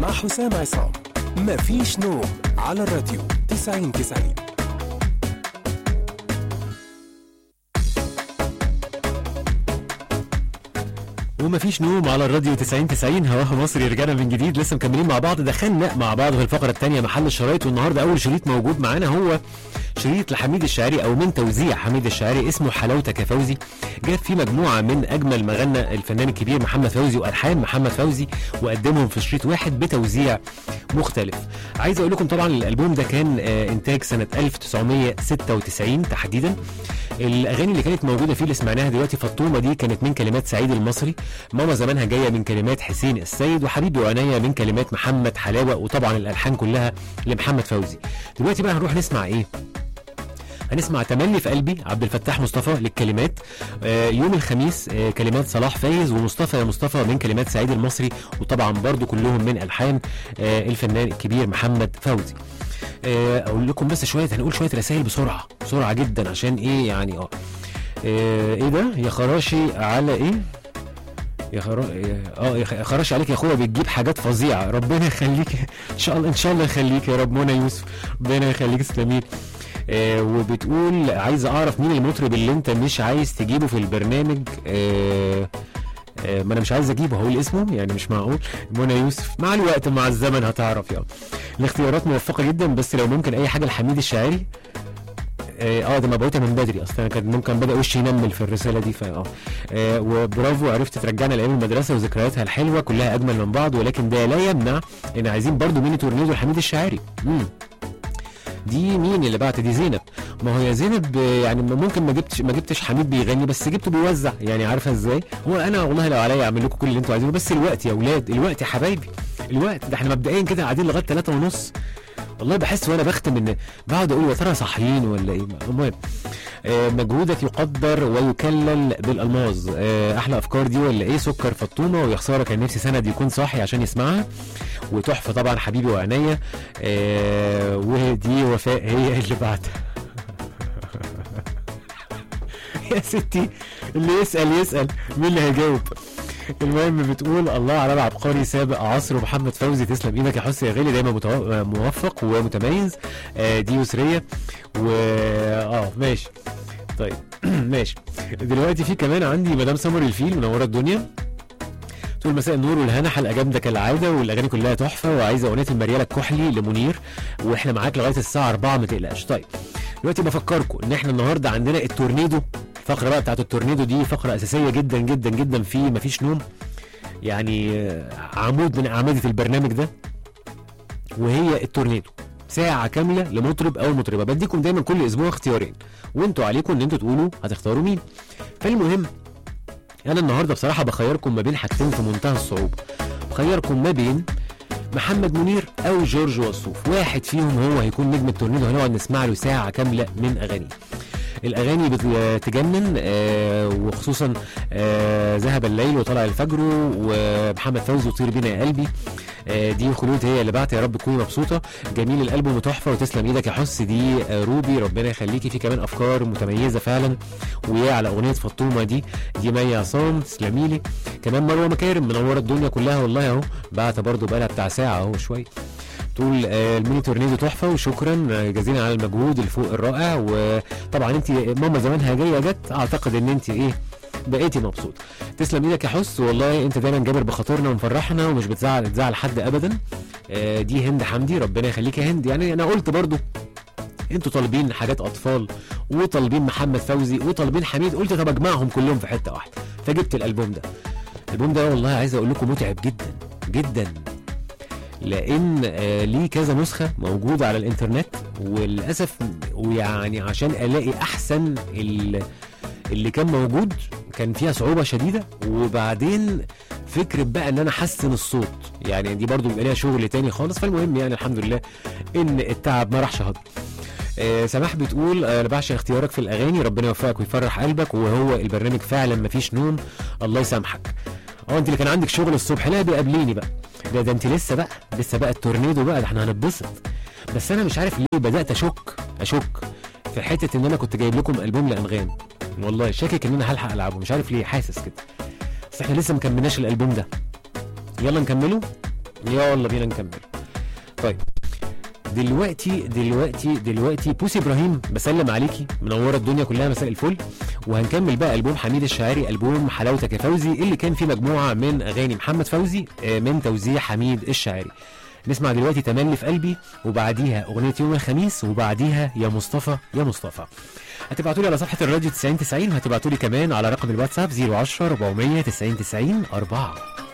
مع حسام عصام مفيش نوم على الراديو 90 90 ومفيش نوم على الراديو 90 90 هواها مصري رجعنا من جديد لسه مكملين مع بعض دخلنا مع بعض في الفقره الثانيه محل الشرايط والنهارده اول شريط موجود معانا هو شريط لحميد الشاعري او من توزيع حميد الشاعري اسمه حلاوتك يا فوزي جاب فيه مجموعه من اجمل ما غنى الفنان الكبير محمد فوزي والحان محمد فوزي وقدمهم في شريط واحد بتوزيع مختلف عايز اقول لكم طبعا الالبوم ده كان آه، انتاج سنه 1996 تحديدا الاغاني اللي كانت موجوده فيه اللي سمعناها دلوقتي فطومه دي كانت من كلمات سعيد المصري ماما زمانها جايه من كلمات حسين السيد وحبيبي وعناية من كلمات محمد حلاوه وطبعا الالحان كلها لمحمد فوزي دلوقتي بقى هنروح نسمع ايه هنسمع تملي في قلبي عبد الفتاح مصطفى للكلمات آه يوم الخميس آه كلمات صلاح فايز ومصطفى يا مصطفى من كلمات سعيد المصري وطبعا برضو كلهم من الحان آه الفنان الكبير محمد فوزي آه اقول لكم بس شويه هنقول شويه رسائل بسرعه بسرعه جدا عشان ايه يعني اه آه، ايه ده يا خراشي على ايه يا خرا اه يا خ- يا خراشي عليك يا اخويا بتجيب حاجات فظيعه ربنا يخليك ان شاء الله ان شاء الله يخليك يا رب منى يوسف ربنا يخليك تسلمي آه وبتقول عايز اعرف مين المطرب اللي انت مش عايز تجيبه في البرنامج آه آه ما انا مش عايز اجيبه هقول اسمه يعني مش معقول منى يوسف مع الوقت مع الزمن هتعرف يا الاختيارات موفقه جدا بس لو ممكن اي حاجه لحميد الشاعري اه آه، ده مبعوثه من بدري اصلا كان ممكن بدا وشي ينمل في الرساله دي فاه آه وبرافو عرفت ترجعنا لايام المدرسه وذكرياتها الحلوه كلها اجمل من بعض ولكن ده لا يمنع ان عايزين برضو ميني تورنيدو لحميد الشاعري امم دي مين اللي بعت دي زينب ما هو يا زينب آه، يعني ممكن ما جبتش ما جبتش حميد بيغني بس جبته بيوزع يعني عارفه ازاي هو انا والله لو عليا اعمل لكم كل اللي انتوا عايزينه بس الوقت يا اولاد الوقت يا حبايبي الوقت ده احنا مبدئيا كده قاعدين لغايه 3 ونص والله بحس وانا بختم ان بقعد اقول يا ترى صاحيين ولا ايه المهم آه، مجهودك يقدر ويكلل بالالماظ آه، احلى افكار دي ولا ايه سكر فطومه ويا خساره كان نفسي سند يكون صاحي عشان يسمعها وتحفه طبعا حبيبي وعينيا آه، ودي وفاء هي اللي بعتها يا ستي اللي يسال يسال مين اللي هيجاوب المهم بتقول الله على العبقري سابق عصره محمد فوزي تسلم ايدك يا حسن يا غالي دايما متو- موفق ومتميز آه، دي يسريه و اه ماشي طيب ماشي دلوقتي في كمان عندي مدام سمر الفيل منوره الدنيا تقول مساء النور والهنا حلقه جامده كالعاده والاغاني كلها تحفه وعايزه اغنيه المرياله الكحلي لمنير واحنا معاك لغايه الساعه 4 ما تقلقش طيب دلوقتي بفكركم ان احنا النهارده عندنا التورنيدو الفقره بقى بتاعت التورنيدو دي فقره اساسيه جدا جدا جدا في مفيش نوم يعني آه، عمود من اعمده البرنامج ده وهي التورنيدو ساعة كاملة لمطرب أو مطربة بديكم دايما كل أسبوع اختيارين وانتوا عليكم إن انتوا تقولوا هتختاروا مين فالمهم أنا النهاردة بصراحة بخيركم ما بين حاجتين في منتهى الصعوبة بخيركم ما بين محمد منير أو جورج وسوف واحد فيهم هو هيكون نجم التورنيدو هنقعد نسمع له ساعة كاملة من أغانيه الاغاني بتجنن آه وخصوصا آه ذهب الليل وطلع الفجر ومحمد فوزي وطير بينا يا قلبي آه دي خلود هي اللي بعت يا رب تكوني مبسوطه جميل الالبوم تحفه وتسلم ايدك يا حس دي آه روبي ربنا يخليكي في كمان افكار متميزه فعلا ويا على اغنيه فطومه دي دي مي عصام تسلمي لي كمان مروه مكارم منوره الدنيا كلها والله اهو بعت برضو بقالها بتاع ساعه اهو شويه تقول آه، الميني تورنيدو تحفه وشكرا آه، جزيلا على المجهود الفوق الرائع وطبعا انت ماما زمانها جايه جت اعتقد ان انت ايه بقيتي مبسوط تسلم ايدك يا حس والله انت دايما جابر بخاطرنا ومفرحنا ومش بتزعل تزعل حد ابدا آه، دي هند حمدي ربنا يخليك يا هند يعني انا قلت برضو انتوا طالبين حاجات اطفال وطالبين محمد فوزي وطالبين حميد قلت طب اجمعهم كلهم في حته واحده فجبت الالبوم ده الالبوم ده والله عايز اقول لكم متعب جدا جدا لان آه ليه كذا نسخه موجوده على الانترنت وللاسف ويعني عشان الاقي احسن ال- اللي كان موجود كان فيها صعوبه شديده وبعدين فكره بقى ان انا احسن الصوت يعني دي برضو بيبقى ليها شغل تاني خالص فالمهم يعني الحمد لله ان التعب ما راحش هضم آه سماح بتقول آه، انا بعشق اختيارك في الاغاني ربنا يوفقك ويفرح قلبك وهو البرنامج فعلا ما فيش نوم الله يسامحك اه انت اللي كان عندك شغل الصبح لا بيقابليني بقى ده ده انت لسه بقى لسه بقى التورنيدو بقى ده احنا هنتبسط بس انا مش عارف ليه بدات اشك اشك في حته ان انا كنت جايب لكم البوم لانغام والله شاكك ان انا هلحق العبه مش عارف ليه حاسس كده بس احنا لسه مكملناش الالبوم ده يلا نكمله يلا بينا نكمل طيب دلوقتي دلوقتي دلوقتي بوسي ابراهيم بسلم عليكي منوره الدنيا كلها مساء الفل وهنكمل بقى البوم حميد الشاعري البوم حلاوتك يا فوزي اللي كان فيه مجموعه من اغاني محمد فوزي آه، من توزيع حميد الشاعري نسمع دلوقتي تملي في قلبي وبعديها اغنيه يوم الخميس وبعديها يا مصطفى يا مصطفى هتبعتوا لي على صفحه الراديو 90 90 وهتبعتوا لي كمان على رقم الواتساب 010 490 90 4